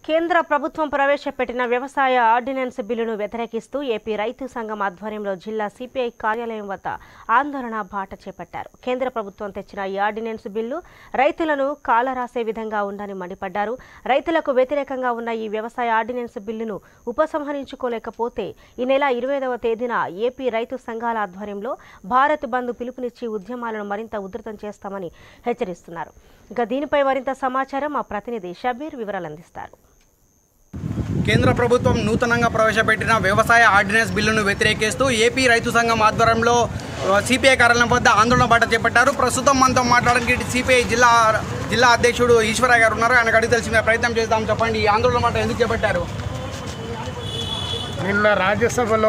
కేంద్ర ప్రభుత్వం ప్రవేశపెట్టిన వ్యవసాయ ఆర్డినెన్స్ బిల్లును వ్యతిరేకిస్తూ ఏపీ రైతు సంఘం ఆధ్వర్యంలో జిల్లా సిపిఐ కార్యాలయం వద్ద ఆందోళన బాట చేపట్టారు కేంద్ర ప్రభుత్వం తెచ్చిన ఈ ఆర్డినెన్స్ బిల్లు రైతులను కాలరాసే విధంగా ఉందని మండిపడ్డారు రైతులకు వ్యతిరేకంగా ఉన్న ఈ వ్యవసాయ ఆర్డినెన్స్ బిల్లును ఉపసంహరించుకోలేకపోతే ఈ నెల ఇరవైదవ తేదీన ఏపీ రైతు సంఘాల ఆధ్వర్యంలో భారత్ బంద్ పిలుపునిచ్చి ఉద్యమాలను మరింత ఉధృతం చేస్తామని హెచ్చరిస్తున్నారు ఇక దీనిపై మరింత సమాచారం మా ప్రతినిధి షబీర్ వివరాలు అందిస్తారు కేంద్ర ప్రభుత్వం నూతనంగా ప్రవేశపెట్టిన వ్యవసాయ ఆర్డినెన్స్ బిల్లును వ్యతిరేకిస్తూ ఏపీ రైతు సంఘం ఆధ్వర్యంలో సిపిఐ కార్యాలయం వద్ద ఆందోళన బాట చేపట్టారు ప్రస్తుతం మనతో మాట్లాడడానికి సిపిఐ జిల్లా జిల్లా అధ్యక్షుడు ఈశ్వరయ్య గారు ఉన్నారు ఆయనకు అడిగి తెలిసిన ప్రయత్నం చేద్దాం చెప్పండి ఈ ఆందోళన మాట ఎందుకు చేపట్టారు నిన్న రాజ్యసభలో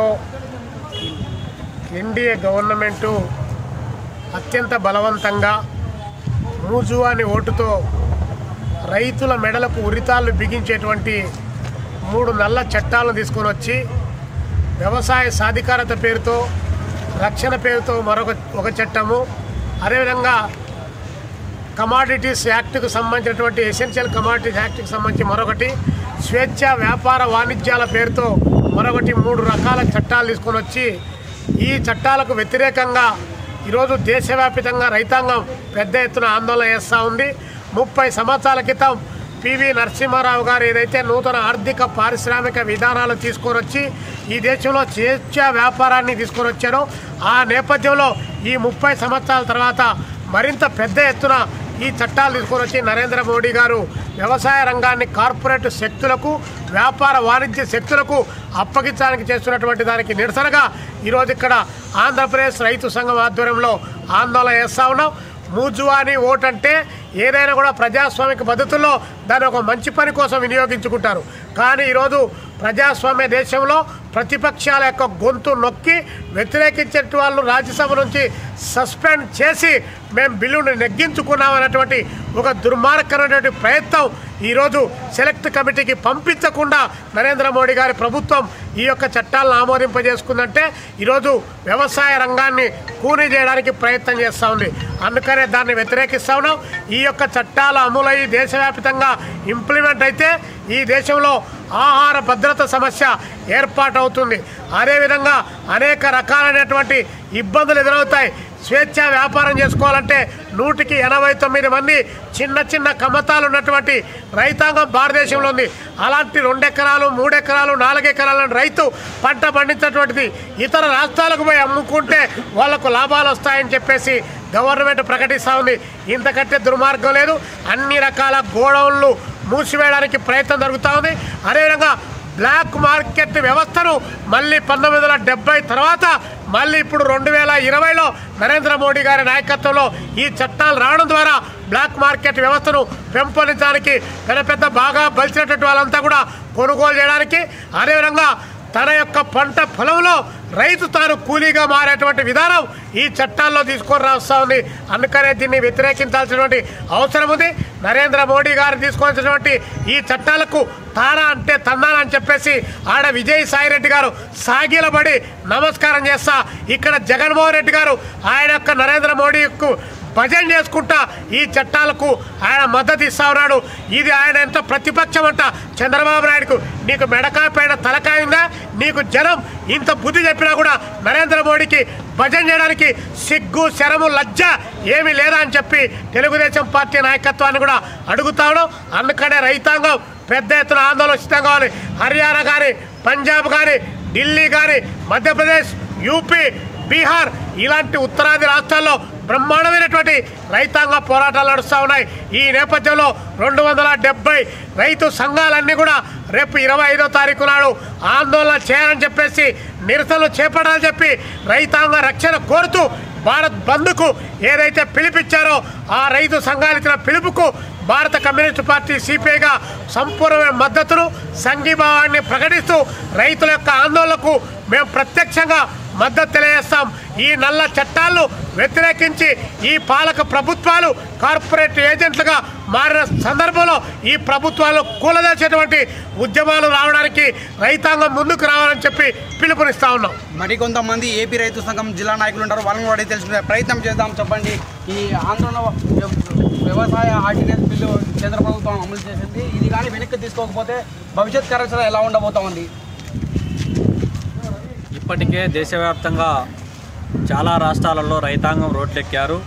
ఎన్డీఏ గవర్నమెంటు అత్యంత బలవంతంగా మూజువాని ఓటుతో రైతుల మెడలకు ఉరితాళ్ళు బిగించేటువంటి మూడు నల్ల చట్టాలను తీసుకొని వచ్చి వ్యవసాయ సాధికారత పేరుతో రక్షణ పేరుతో మరొక ఒక చట్టము అదేవిధంగా కమాడిటీస్ యాక్ట్కు సంబంధించినటువంటి ఎసెన్షియల్ కమాడిటీస్ యాక్ట్కి సంబంధించి మరొకటి స్వేచ్ఛ వ్యాపార వాణిజ్యాల పేరుతో మరొకటి మూడు రకాల చట్టాలు తీసుకొని వచ్చి ఈ చట్టాలకు వ్యతిరేకంగా ఈరోజు దేశవ్యాప్తంగా రైతాంగం పెద్ద ఎత్తున ఆందోళన చేస్తూ ఉంది ముప్పై సంవత్సరాల క్రితం పివి నరసింహారావు గారు ఏదైతే నూతన ఆర్థిక పారిశ్రామిక విధానాలు తీసుకొని వచ్చి ఈ దేశంలో స్వేచ్ఛ వ్యాపారాన్ని తీసుకొని వచ్చారో ఆ నేపథ్యంలో ఈ ముప్పై సంవత్సరాల తర్వాత మరింత పెద్ద ఎత్తున ఈ చట్టాలు తీసుకొని వచ్చి నరేంద్ర మోడీ గారు వ్యవసాయ రంగాన్ని కార్పొరేట్ శక్తులకు వ్యాపార వాణిజ్య శక్తులకు అప్పగించడానికి చేస్తున్నటువంటి దానికి నిరసనగా ఈరోజు ఇక్కడ ఆంధ్రప్రదేశ్ రైతు సంఘం ఆధ్వర్యంలో ఆందోళన చేస్తూ ఉన్నాం మూజువాని ఓట్ అంటే ఏదైనా కూడా ప్రజాస్వామిక పద్ధతుల్లో దాన్ని ఒక మంచి పని కోసం వినియోగించుకుంటారు కానీ ఈరోజు ప్రజాస్వామ్య దేశంలో ప్రతిపక్షాల యొక్క గొంతు నొక్కి వ్యతిరేకించే వాళ్ళు రాజ్యసభ నుంచి సస్పెండ్ చేసి మేము బిల్లును నెగ్గించుకున్నామనేటువంటి ఒక దుర్మార్గమైనటువంటి ప్రయత్నం ఈరోజు సెలెక్ట్ కమిటీకి పంపించకుండా నరేంద్ర మోడీ గారి ప్రభుత్వం ఈ యొక్క చట్టాలను ఆమోదింపజేసుకుందంటే ఈరోజు వ్యవసాయ రంగాన్ని కూనీ చేయడానికి ప్రయత్నం చేస్తూ ఉంది అందుకనే దాన్ని వ్యతిరేకిస్తా ఉన్నాం ఈ యొక్క చట్టాలు అమలయ్యి దేశవ్యాప్తంగా ఇంప్లిమెంట్ అయితే ఈ దేశంలో ఆహార భద్రత సమస్య ఏర్పాటవుతుంది అదేవిధంగా అనేక రకాలైనటువంటి ఇబ్బందులు ఎదురవుతాయి స్వేచ్ఛ వ్యాపారం చేసుకోవాలంటే నూటికి ఎనభై తొమ్మిది మంది చిన్న చిన్న కమతాలు ఉన్నటువంటి రైతాంగం భారతదేశంలో ఉంది అలాంటి రెండెకరాలు మూడెకరాలు నాలుగెకరాల రైతు పంట పండించినటువంటిది ఇతర రాష్ట్రాలకు పోయి అమ్ముకుంటే వాళ్లకు లాభాలు వస్తాయని చెప్పేసి గవర్నమెంట్ ప్రకటిస్తూ ఉంది ఇంతకంటే దుర్మార్గం లేదు అన్ని రకాల గోడౌన్లు మూసివేయడానికి ప్రయత్నం జరుగుతూ ఉంది అదేవిధంగా బ్లాక్ మార్కెట్ వ్యవస్థను మళ్ళీ పంతొమ్మిది వందల డెబ్బై తర్వాత మళ్ళీ ఇప్పుడు రెండు వేల ఇరవైలో నరేంద్ర మోడీ గారి నాయకత్వంలో ఈ చట్టాలు రావడం ద్వారా బ్లాక్ మార్కెట్ వ్యవస్థను పెంపొందించడానికి పెద్ద పెద్ద బాగా బలిసినటువంటి వాళ్ళంతా కూడా కొనుగోలు చేయడానికి అదేవిధంగా తన యొక్క పంట పొలంలో రైతు తాను కూలీగా మారేటువంటి విధానం ఈ చట్టాల్లో తీసుకొని రాస్తా ఉంది అందుకనే దీన్ని వ్యతిరేకించాల్సినటువంటి అవసరం ఉంది నరేంద్ర మోడీ గారు తీసుకొచ్చినటువంటి ఈ చట్టాలకు తానా అంటే తందానా అని చెప్పేసి ఆడ విజయసాయి రెడ్డి గారు సాగిలబడి నమస్కారం చేస్తా ఇక్కడ జగన్మోహన్ రెడ్డి గారు ఆయన యొక్క నరేంద్ర మోడీకు భజన చేసుకుంటా ఈ చట్టాలకు ఆయన మద్దతు ఇస్తా ఉన్నాడు ఇది ఆయన ఎంత ప్రతిపక్షం అంట చంద్రబాబు నాయుడుకు నీకు మెడకాయ పైన తలకాయ ఉందా నీకు జనం ఇంత బుద్ధి చెప్పినా కూడా నరేంద్ర మోడీకి భజన చేయడానికి సిగ్గు శరము లజ్జ ఏమీ లేదా అని చెప్పి తెలుగుదేశం పార్టీ నాయకత్వాన్ని కూడా అడుగుతా ఉన్నాం అందుకనే రైతాంగం పెద్ద ఎత్తున ఆందోళన సిద్ధం కావాలి హర్యానా కానీ పంజాబ్ కానీ ఢిల్లీ కానీ మధ్యప్రదేశ్ యూపీ బీహార్ ఇలాంటి ఉత్తరాది రాష్ట్రాల్లో బ్రహ్మాండమైనటువంటి రైతాంగ పోరాటాలు నడుస్తూ ఉన్నాయి ఈ నేపథ్యంలో రెండు వందల డెబ్బై రైతు సంఘాలన్నీ కూడా రేపు ఇరవై ఐదో తారీఖు నాడు ఆందోళన చేయాలని చెప్పేసి నిరసనలు చేపట్టాలని చెప్పి రైతాంగ రక్షణ కోరుతూ భారత్ బంద్కు ఏదైతే పిలిపించారో ఆ రైతు సంఘాలు ఇచ్చిన పిలుపుకు భారత కమ్యూనిస్ట్ పార్టీ సిపిఐగా సంపూర్ణమైన మద్దతును సంఘీభావాన్ని ప్రకటిస్తూ రైతుల యొక్క ఆందోళనకు మేము ప్రత్యక్షంగా మద్దతు తెలియజేస్తాం ఈ నల్ల చట్టాలను వ్యతిరేకించి ఈ పాలక ప్రభుత్వాలు కార్పొరేట్ ఏజెంట్లుగా మారిన సందర్భంలో ఈ ప్రభుత్వాలు కూలదోసేటువంటి ఉద్యమాలు రావడానికి రైతాంగం ముందుకు రావాలని చెప్పి పిలుపునిస్తా ఉన్నాం మరికొంతమంది ఏపీ రైతు సంఘం జిల్లా నాయకులు ఉంటారు వాళ్ళని కూడా అడిగి తెలుసుకునే ప్రయత్నం చేద్దాం చెప్పండి ఈ ఆందోళన వ్యవసాయ ఆర్డినెన్స్ బిల్లు కేంద్ర ప్రభుత్వం అమలు చేసింది ఇది కానీ వెనక్కి తీసుకోకపోతే భవిష్యత్ కార్యాచరణ ఎలా ఉండబోతా ఉంది ఇప్పటికే దేశవ్యాప్తంగా చాలా రాష్ట్రాలలో రైతాంగం రోడ్లెక్కారు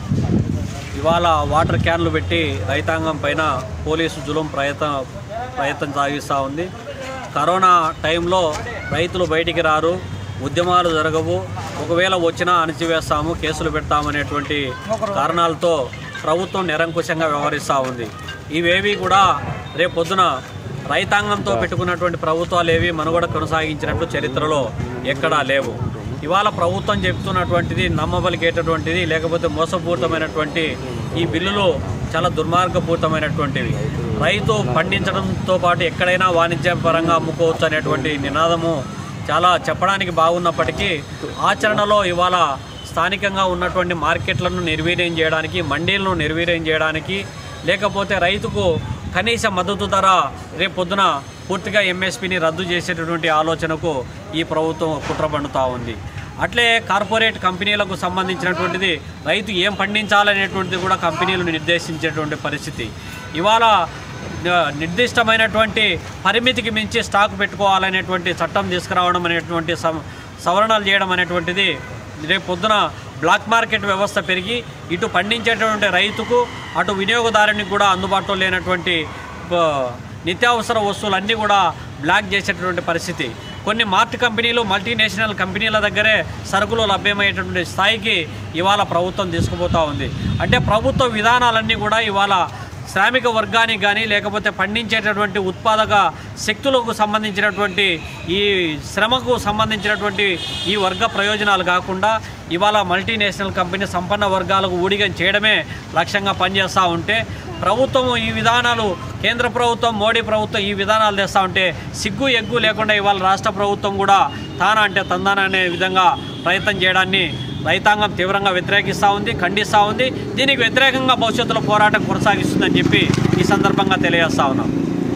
ఇవాళ వాటర్ క్యాన్లు పెట్టి రైతాంగం పైన పోలీసు జులుం ప్రయత్నం ప్రయత్నం సాగిస్తూ ఉంది కరోనా టైంలో రైతులు బయటికి రారు ఉద్యమాలు జరగవు ఒకవేళ వచ్చినా అణిచివేస్తాము కేసులు పెడతామనేటువంటి కారణాలతో ప్రభుత్వం నిరంకుశంగా వ్యవహరిస్తూ ఉంది ఇవేవి కూడా రేపు పొద్దున రైతాంగంతో పెట్టుకున్నటువంటి ప్రభుత్వాలు ఏవి మనుగడ కొనసాగించినట్లు చరిత్రలో ఎక్కడా లేవు ఇవాళ ప్రభుత్వం చెప్తున్నటువంటిది నమ్మబలికేటటువంటిది లేకపోతే మోసపూరితమైనటువంటి ఈ బిల్లులు చాలా దుర్మార్గపూరితమైనటువంటివి రైతు పండించడంతో పాటు ఎక్కడైనా వాణిజ్యపరంగా అమ్ముకోవచ్చు అనేటువంటి నినాదము చాలా చెప్పడానికి బాగున్నప్పటికీ ఆచరణలో ఇవాళ స్థానికంగా ఉన్నటువంటి మార్కెట్లను నిర్వీర్యం చేయడానికి మండీలను నిర్వీర్యం చేయడానికి లేకపోతే రైతుకు కనీస మద్దతు ధర రేపు పొద్దున పూర్తిగా ఎంఎస్పిని రద్దు చేసేటటువంటి ఆలోచనకు ఈ ప్రభుత్వం కుట్ర పండుతూ ఉంది అట్లే కార్పొరేట్ కంపెనీలకు సంబంధించినటువంటిది రైతు ఏం పండించాలనేటువంటిది కూడా కంపెనీలు నిర్దేశించేటువంటి పరిస్థితి ఇవాళ ఆ, నిర్దిష్టమైనటువంటి పరిమితికి మించి స్టాక్ పెట్టుకోవాలనేటువంటి చట్టం తీసుకురావడం అనేటువంటి సం- సవరణలు చేయడం అనేటువంటిది రేపు పొద్దున బ్లాక్ మార్కెట్ వ్యవస్థ పెరిగి ఇటు పండించేటటువంటి రైతుకు అటు వినియోగదారునికి కూడా అందుబాటులో లేనటువంటి ఆ, నిత్యావసర వస్తువులన్నీ కూడా బ్లాక్ చేసేటటువంటి పరిస్థితి కొన్ని మార్ట్ కంపెనీలు మల్టీనేషనల్ కంపెనీల దగ్గరే సరుకులు లభ్యమయ్యేటటువంటి స్థాయికి ఇవాళ ప్రభుత్వం తీసుకుపోతూ ఉంది అంటే ప్రభుత్వ విధానాలన్నీ కూడా ఇవాళ శ్రామిక వర్గానికి కానీ లేకపోతే పండించేటటువంటి ఉత్పాదక శక్తులకు సంబంధించినటువంటి ఈ శ్రమకు సంబంధించినటువంటి ఈ వర్గ ప్రయోజనాలు కాకుండా ఇవాళ మల్టీనేషనల్ కంపెనీ సంపన్న వర్గాలకు ఊడిగం చేయడమే లక్ష్యంగా పనిచేస్తూ ఉంటే ప్రభుత్వం ఈ విధానాలు కేంద్ర ప్రభుత్వం మోడీ ప్రభుత్వం ఈ విధానాలు తెస్తూ ఉంటే సిగ్గు ఎగ్గు లేకుండా ఇవాళ రాష్ట్ర ప్రభుత్వం కూడా తానా అంటే తందాన అనే విధంగా ప్రయత్నం చేయడాన్ని రైతాంగం తీవ్రంగా వ్యతిరేకిస్తూ ఉంది ఖండిస్తూ ఉంది దీనికి వ్యతిరేకంగా భవిష్యత్తులో పోరాటం కొనసాగిస్తుందని చెప్పి ఈ సందర్భంగా తెలియజేస్తా ఉన్నాం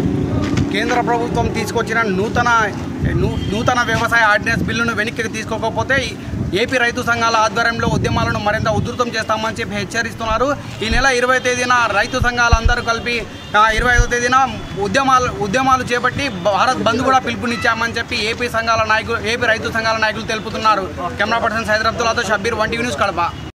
కేంద్ర ప్రభుత్వం తీసుకొచ్చిన నూతన నూ- నూతన వ్యవసాయ ఆర్డినెన్స్ బిల్లును వెనక్కి తీసుకోకపోతే ఏపీ రైతు సంఘాల ఆధ్వర్యంలో ఉద్యమాలను మరింత ఉధృతం చేస్తామని చెప్పి హెచ్చరిస్తున్నారు ఈ నెల ఇరవై తేదీన రైతు సంఘాలందరూ కలిపి ఆ, ఇరవై ఐదో తేదీన ఉద్యమాలు ఉద్యమాలు చేపట్టి భారత్ బంద్ కూడా పిలుపునిచ్చామని చెప్పి ఏపీ సంఘాల నాయకులు ఏపీ రైతు సంఘాల నాయకులు తెలుపుతున్నారు కెమెరా పర్సన్ సైదర్ అబ్దుల్లాతో Shabbir one TV news Kadapa